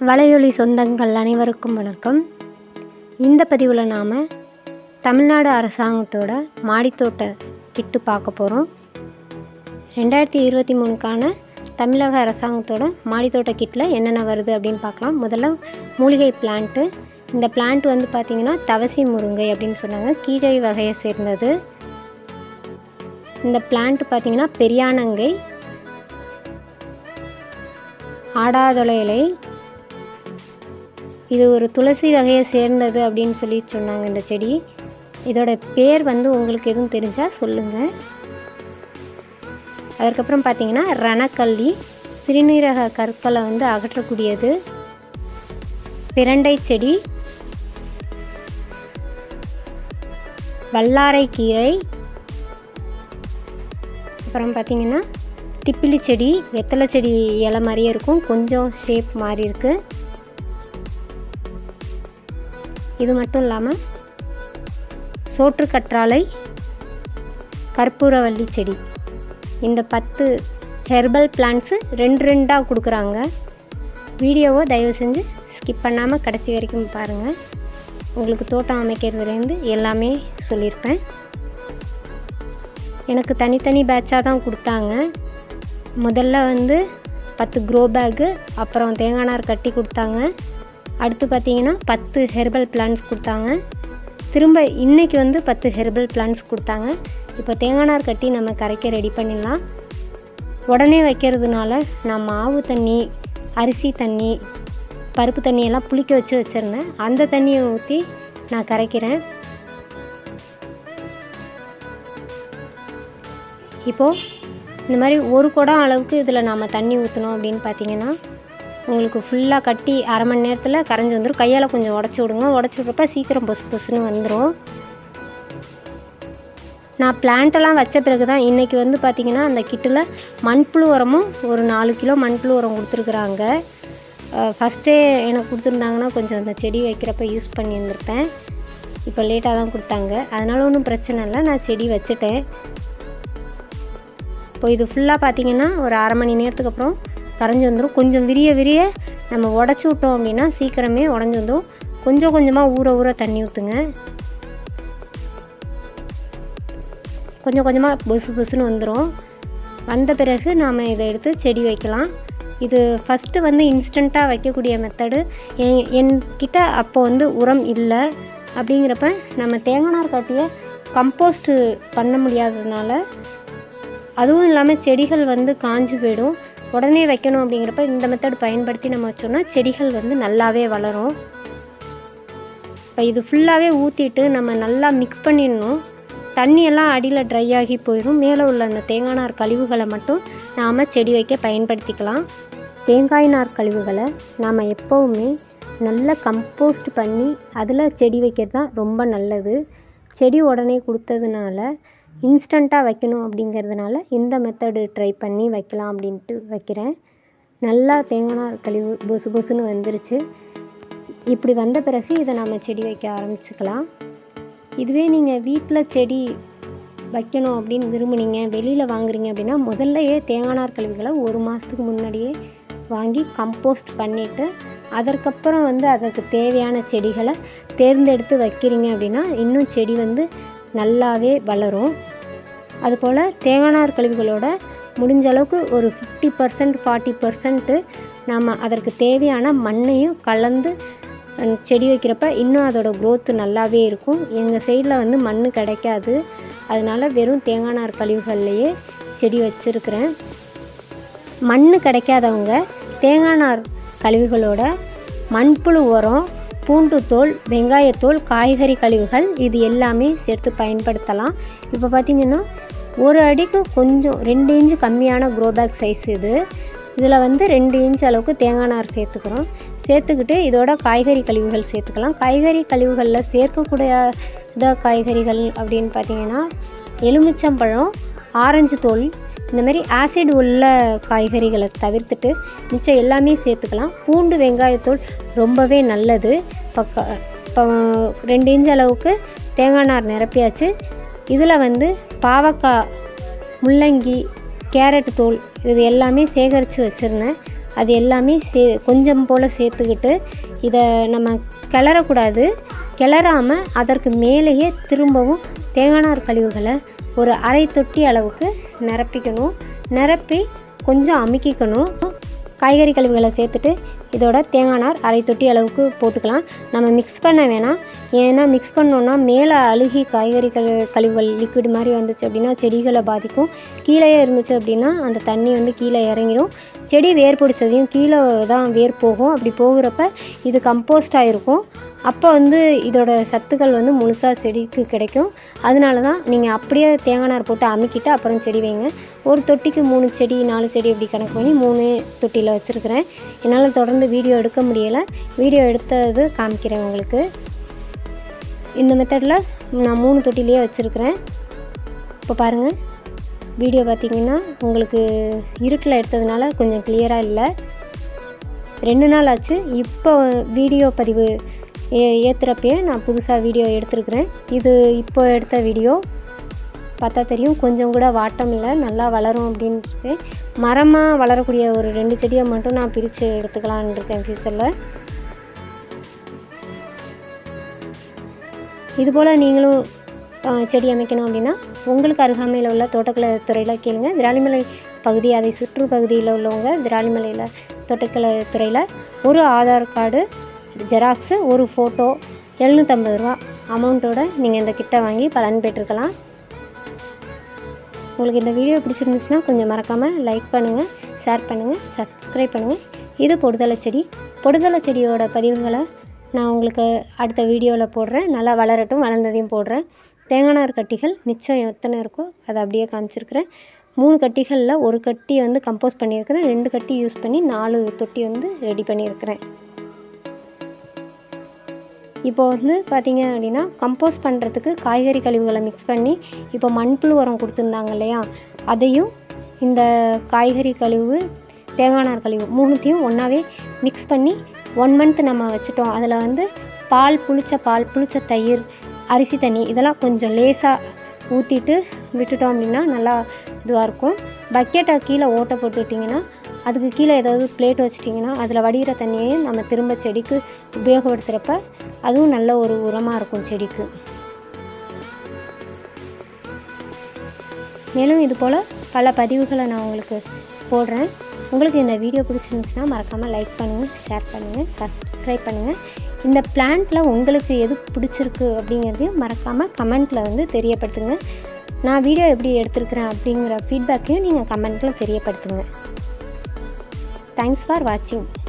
வலையொலி சொந்தங்கள் அனைவருக்கும் வணக்கம் இந்த பதிவில் நாம் தமிழ்நாடு அரசாங்கத்தோட மாடித்தோட்ட கிட்டு பார்க்க போகிறோம் ரெண்டாயிரத்தி இருபத்தி மூணுக்கான தமிழக அரசாங்கத்தோட மாடித்தோட்ட கிட்டில் என்னென்ன வருது அப்படின்னு பார்க்கலாம் முதல்ல மூலிகை பிளான்ட்டு இந்த பிளான்ட் வந்து பார்த்திங்கன்னா தவசி முருங்கை அப்படின்னு சொன்னாங்க கீரை வகையை சேர்ந்தது இந்த பிளான்ட் பார்த்திங்கன்னா பெரியானங்கை ஆடாதொலை இலை இது ஒரு துளசி வகையை சேர்ந்தது அப்படின்னு சொல்லி சொன்னாங்க இந்த செடி இதோட பேர் வந்து உங்களுக்கு எதுவும் தெரிஞ்சால் சொல்லுங்கள் அதற்கப்புறம் பார்த்தீங்கன்னா ரணக்கல்லி சிறுநீரக கற்களை வந்து அகற்றக்கூடியது பிரண்டை செடி வல்லாரைக்கீரை அப்புறம் பார்த்தீங்கன்னா திப்பிலி செடி வெத்தலை செடி இலை மாதிரியே இருக்கும் கொஞ்சம் ஷேப் மாறி இருக்குது இது மட்டும் இல்லாமல் சோற்று கற்றாழை கற்பூரவள்ளி செடி இந்த பத்து ஹெர்பல் பிளான்ட்ஸு ரெண்டு ரெண்டாக கொடுக்குறாங்க வீடியோவை தயவு செஞ்சு ஸ்கிப் பண்ணாமல் கடைசி வரைக்கும் பாருங்கள் உங்களுக்கு தோட்டம் அமைக்கிறதுலேருந்து எல்லாமே சொல்லியிருப்பேன் எனக்கு தனித்தனி பேட்சாக தான் கொடுத்தாங்க முதல்ல வந்து பத்து க்ரோ பேக்கு அப்புறம் தேங்காய் நார் கட்டி கொடுத்தாங்க அடுத்து பார்த்தீங்கன்னா பத்து ஹெர்பல் பிளான்ட்ஸ் கொடுத்தாங்க திரும்ப இன்றைக்கி வந்து பத்து ஹெர்பல் பிளான்ட்ஸ் கொடுத்தாங்க இப்போ தேங்காய் நார் கட்டி நம்ம கரைக்க ரெடி பண்ணிடலாம் உடனே வைக்கிறதுனால நான் மாவு தண்ணி அரிசி தண்ணி பருப்பு தண்ணியெல்லாம் புளிக்க வச்சு வச்சுருந்தேன் அந்த தண்ணியை ஊற்றி நான் கரைக்கிறேன் இப்போது இந்த மாதிரி ஒரு குடம் அளவுக்கு இதில் நாம் தண்ணி ஊற்றணும் அப்படின்னு பார்த்தீங்கன்னா உங்களுக்கு ஃபுல்லாக கட்டி அரை மணி நேரத்தில் கரைஞ்சி வந்துடும் கையால் கொஞ்சம் உடச்சி விடுங்க உடச்சி விட்றப்ப சீக்கிரம் பொசு பொசுன்னு வந்துடும் நான் பிளான்ட்டெல்லாம் வச்ச பிறகு தான் இன்றைக்கி வந்து பார்த்திங்கன்னா அந்த கிட்டில் மண்புழு உரமும் ஒரு நாலு கிலோ மண்புழு உரம் கொடுத்துருக்குறாங்க ஃபஸ்ட்டே எனக்கு கொடுத்துருந்தாங்கன்னா கொஞ்சம் அந்த செடி வைக்கிறப்ப யூஸ் பண்ணியிருந்திருப்பேன் இப்போ லேட்டாக தான் கொடுத்தாங்க அதனால் ஒன்றும் பிரச்சனை இல்லை நான் செடி வச்சுட்டேன் இப்போ இது ஃபுல்லாக பார்த்திங்கன்னா ஒரு அரை மணி நேரத்துக்கு அப்புறம் கரைஞ்சி வந்துடும் கொஞ்சம் விரிய விரிய நம்ம உடச்சி விட்டோம் அப்படின்னா சீக்கிரமே உடஞ்சி வந்துடும் கொஞ்சம் கொஞ்சமாக ஊற ஊற தண்ணி ஊற்றுங்க கொஞ்சம் கொஞ்சமாக பொசு பொசுன்னு வந்துடும் வந்த பிறகு நாம் இதை எடுத்து செடி வைக்கலாம் இது ஃபஸ்ட்டு வந்து இன்ஸ்டண்ட்டாக வைக்கக்கூடிய மெத்தடு என் என்கிட்ட அப்போ வந்து உரம் இல்லை அப்படிங்கிறப்ப நம்ம தேங்காய் நார் காட்டிய கம்போஸ்ட்டு பண்ண முடியாததுனால அதுவும் இல்லாமல் செடிகள் வந்து காஞ்சி போயிடும் உடனே வைக்கணும் அப்படிங்கிறப்ப இந்த மெத்தட் பயன்படுத்தி நம்ம வச்சோம்னா செடிகள் வந்து நல்லாவே வளரும் இப்போ இது ஃபுல்லாகவே ஊற்றிட்டு நம்ம நல்லா மிக்ஸ் பண்ணிடணும் தண்ணியெல்லாம் அடியில் ட்ரை ஆகி போயிடும் மேலே உள்ள அந்த தேங்காய் நார் கழிவுகளை மட்டும் நாம் செடி வைக்க பயன்படுத்திக்கலாம் தேங்காய் நார் கழிவுகளை நாம் எப்போவுமே நல்லா கம்போஸ்ட் பண்ணி அதில் செடி வைக்கிறது தான் ரொம்ப நல்லது செடி உடனே கொடுத்ததுனால இன்ஸ்டண்ட்டாக வைக்கணும் அப்படிங்கிறதுனால இந்த மெத்தடு ட்ரை பண்ணி வைக்கலாம் அப்படின்ட்டு வைக்கிறேன் நல்லா தேங்காய் கழிவு பொசு பொசுன்னு வந்துருச்சு இப்படி வந்த பிறகு இதை நம்ம செடி வைக்க ஆரம்பிச்சுக்கலாம் இதுவே நீங்கள் வீட்டில் செடி வைக்கணும் அப்படின்னு விரும்புனீங்க வெளியில் வாங்குறீங்க அப்படின்னா முதல்லையே தேங்காய் நார் கழிவுகளை ஒரு மாதத்துக்கு முன்னாடியே வாங்கி கம்போஸ்ட் பண்ணிவிட்டு அதற்கப்புறம் வந்து அதற்கு தேவையான செடிகளை தேர்ந்தெடுத்து வைக்கிறீங்க அப்படின்னா இன்னும் செடி வந்து நல்லாவே வளரும் அதுபோல் தேங்காய் நார் கழிவுகளோட முடிஞ்ச அளவுக்கு ஒரு ஃபிஃப்டி பர்சன்ட் ஃபார்ட்டி பர்சன்ட்டு நம்ம அதற்கு தேவையான மண்ணையும் கலந்து செடி வைக்கிறப்ப இன்னும் அதோடய க்ரோத்து நல்லாவே இருக்கும் எங்கள் சைடில் வந்து மண் கிடைக்காது அதனால் வெறும் தேங்காய் நார் கழிவுகள்லையே செடி வச்சுருக்கிறேன் மண் கிடைக்காதவங்க தேங்காய் நார் கழிவுகளோட மண்புழு உரம் பூண்டு தோல் வெங்காயத்தோல் காய்கறி கழிவுகள் இது எல்லாமே சேர்த்து பயன்படுத்தலாம் இப்போ பார்த்திங்கன்னா ஒரு அடிக்கு கொஞ்சம் ரெண்டு இன்ச்சு கம்மியான க்ரோ பேக் சைஸ் இது இதில் வந்து ரெண்டு இன்ச் அளவுக்கு தேங்காய் நார் சேர்த்துக்கிறோம் சேர்த்துக்கிட்டு இதோட காய்கறி கழிவுகள் சேர்த்துக்கலாம் காய்கறி கழிவுகளில் சேர்க்கக்கூடிய இத காய்கறிகள் அப்படின்னு பார்த்திங்கன்னா எலுமிச்சம்பழம் ஆரஞ்சு தோல் இந்த மாதிரி ஆசிட் உள்ள காய்கறிகளை தவிர்த்துட்டு மிச்சம் எல்லாமே சேர்த்துக்கலாம் பூண்டு வெங்காயத்தூள் ரொம்பவே நல்லது இப்போ க இப்போ ரெண்டு இன்ச் அளவுக்கு தேங்காய் நார் நிரப்பியாச்சு இதில் வந்து பாவக்காய் முள்ளங்கி கேரட் தூள் இது எல்லாமே சேகரித்து வச்சுருந்தேன் அது எல்லாமே சே கொஞ்சம் போல் சேர்த்துக்கிட்டு இதை நம்ம கிளறக்கூடாது கிளறாமல் அதற்கு மேலேயே திரும்பவும் தேங்காய் கழிவுகளை ஒரு அரை தொட்டி அளவுக்கு நிரப்பிக்கணும் நிரப்பி கொஞ்சம் அமுக்கிக்கணும் காய்கறி கழிவுகளை சேர்த்துட்டு இதோட தேங்காய் நார் அரை தொட்டி அளவுக்கு போட்டுக்கலாம் நம்ம மிக்ஸ் பண்ண வேணாம் ஏன்னா மிக்ஸ் பண்ணோன்னா மேலே அழுகி காய்கறி கழு கழிவுகள் லிக்விட் மாதிரி வந்துச்சு அப்படின்னா செடிகளை பாதிக்கும் கீழே இருந்துச்சு அப்படின்னா அந்த தண்ணி வந்து கீழே இறங்கிடும் செடி வேர் பிடிச்சதையும் கீழே தான் வேர் போகும் அப்படி போகிறப்ப இது கம்போஸ்டாக இருக்கும் அப்போ வந்து இதோட சத்துக்கள் வந்து முழுசாக செடிக்கு கிடைக்கும் அதனால தான் நீங்கள் அப்படியே தேங்காய் நார் போட்டு அமுக்கிட்டு அப்புறம் செடி வைங்க ஒரு தொட்டிக்கு மூணு செடி நாலு செடி இப்படி கணக்கு பண்ணி மூணு தொட்டியில் வச்சுருக்கிறேன் என்னால் தொடர்ந்து வீடியோ எடுக்க முடியலை வீடியோ எடுத்தது காமிக்கிறேன் உங்களுக்கு இந்த மெத்தடில் நான் மூணு தொட்டிலேயே வச்சுருக்கிறேன் இப்போ பாருங்கள் வீடியோ பார்த்தீங்கன்னா உங்களுக்கு இருட்டில் எடுத்ததுனால கொஞ்சம் கிளியராக இல்லை ரெண்டு நாள் ஆச்சு இப்போ வீடியோ பதிவு ஏ ஏற்றுறப்பயே நான் புதுசாக வீடியோ எடுத்திருக்கிறேன் இது இப்போ எடுத்த வீடியோ பார்த்தா தெரியும் கொஞ்சம் கூட வாட்டம் இல்லை நல்லா வளரும் அப்படின்ட்டு மரமாக வளரக்கூடிய ஒரு ரெண்டு செடியை மட்டும் நான் பிரித்து எடுத்துக்கலான்னு இருக்கேன் ஃப்யூச்சரில் இதுபோல் நீங்களும் அஹ், செடி அமைக்கணும் அப்படின்னா உங்களுக்கு அருகாமையில் உள்ள தோட்டக்கலை துறையில் கேளுங்க விராலிமலை பகுதி அதை சுற்று பகுதியில் உள்ளவங்க விராலிமலையில் தோட்டக்கலை துறையில் ஒரு ஆதார் கார்டு ஜெராக்ஸு ஒரு ஃபோட்டோ எழுநூற்றம்பது ரூபா அமௌண்ட்டோட நீங்கள் இந்த கிட்டை வாங்கி பலன் பெற்றுக்கலாம் உங்களுக்கு இந்த வீடியோ பிடிச்சிருந்துச்சுன்னா கொஞ்சம் மறக்காமல் லைக் பண்ணுங்கள் ஷேர் பண்ணுங்கள் சப்ஸ்கிரைப் பண்ணுங்கள் இது பொடுதலை செடி பொடுதலை செடியோட பதிவுகளை நான் உங்களுக்கு அடுத்த வீடியோவில் போடுறேன் நல்லா வளரட்டும் வளர்ந்ததையும் போடுறேன் தேங்காய் நார் கட்டிகள் மிச்சம் எத்தனை இருக்கோ அதை அப்படியே காமிச்சிருக்கிறேன் மூணு கட்டிகளில் ஒரு கட்டி வந்து கம்போஸ் பண்ணியிருக்கிறேன் ரெண்டு கட்டி யூஸ் பண்ணி நாலு தொட்டி வந்து ரெடி பண்ணியிருக்கிறேன் இப்போ வந்து பார்த்தீங்க அப்படின்னா கம்போஸ் பண்ணுறதுக்கு காய்கறி கழிவுகளை மிக்ஸ் பண்ணி இப்போ மண்புழு உரம் கொடுத்துருந்தாங்க இல்லையா அதையும் இந்த காய்கறி கழிவு தேங்காய் நார் கழிவு மூணுத்தையும் ஒன்றாவே மிக்ஸ் பண்ணி ஒன் மந்த் நம்ம வச்சுட்டோம் அதில் வந்து பால் புளிச்ச பால் புளிச்ச தயிர் அரிசி தண்ணி இதெல்லாம் கொஞ்சம் லேசாக ஊற்றிட்டு விட்டுட்டோம் அப்படின்னா நல்லா இதுவாக இருக்கும் பக்கெட்டை கீழே ஓட்டை போட்டுட்டிங்கன்னா அதுக்கு கீழே ஏதாவது பிளேட் வச்சிட்டிங்கன்னா அதில் வடிகிற தண்ணியை நம்ம திரும்ப செடிக்கு உபயோகப்படுத்துகிறப்ப அதுவும் நல்ல ஒரு உரமாக இருக்கும் செடிக்கு மேலும் இது போல் பல பதிவுகளை நான் உங்களுக்கு போடுறேன் உங்களுக்கு இந்த வீடியோ பிடிச்சிருந்துச்சுன்னா மறக்காமல் லைக் பண்ணுங்கள் ஷேர் பண்ணுங்கள் சப்ஸ்கிரைப் பண்ணுங்கள் இந்த பிளான்ட்டில் உங்களுக்கு எது பிடிச்சிருக்கு அப்படிங்கிறதையும் மறக்காமல் கமெண்ட்டில் வந்து தெரியப்படுத்துங்க நான் வீடியோ எப்படி எடுத்திருக்கிறேன் அப்படிங்கிற ஃபீட்பேக்கையும் நீங்கள் கமெண்ட்டில் தெரியப்படுத்துங்க தேங்க்ஸ் ஃபார் வாட்சிங்